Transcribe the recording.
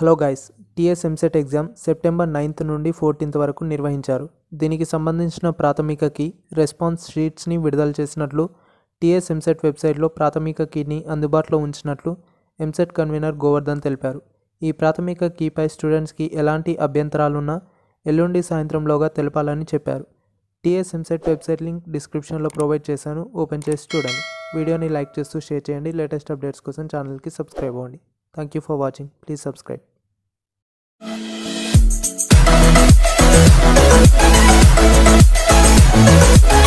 hello guys TS EAMCET exam September ninth నుండి fourteenth వరకు నిర్వహించారు దీనికి సంబంధించిన ప్రాథమిక కీ రెస్పాన్స్ షీట్స్ని విడుదల చేసినట్లు టీఎస్ ఎంసెట్ వెబ్సైట్లో ప్రాథమిక కీని అందుబాటులో ఉంచినట్లు ఎంసెట్ కన్వీనర్ గోవర్ధన్ తెలిపారు ఈ ప్రాథమిక కీపై స్టూడెంట్స్కి ఎలాంటి అభ్యంతరాలున్నా ఎల్లుండి సాయంత్రంలోగా తెలపాలని చెప్పారు టీఎస్ ఎంసెట్ వెబ్సైట్ లింక్ డిస్క్రిప్షన్లో ప్రొవైడ్ చేశాను ఓపెన్ చేసి చూడండి వీడియోని లైక్ చేస్తూ షేర్ చేయండి లేటెస్ట్ అప్డేట్స్ కోసం ఛానల్కి సబ్స్క్రైబ్ అవ్వండి thank you for watching please subscribe Thank